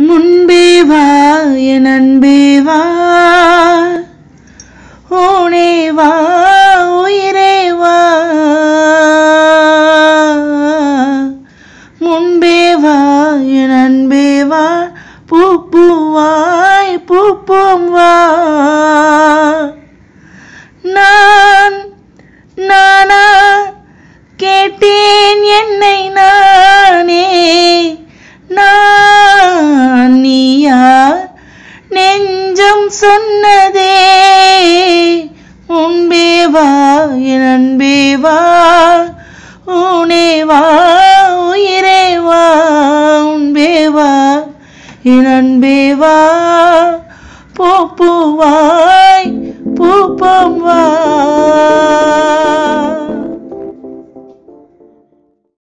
முன்பே வா என் அன்பே வா ஊனே வா உயிரே வா முன்பே வா என் அன்பே வா பூ பூவாய் பூ பூம் வா நான் நானா கேட்டேன் என்னை நானே நான் நீயா நெஞ்சம் சொன்னதே முன்பே வா என் அன்பே வா ஊனே வா உயிரே வா உன்பே வா என் அன்பே வா பூ பூவாய் பூ பூம் வா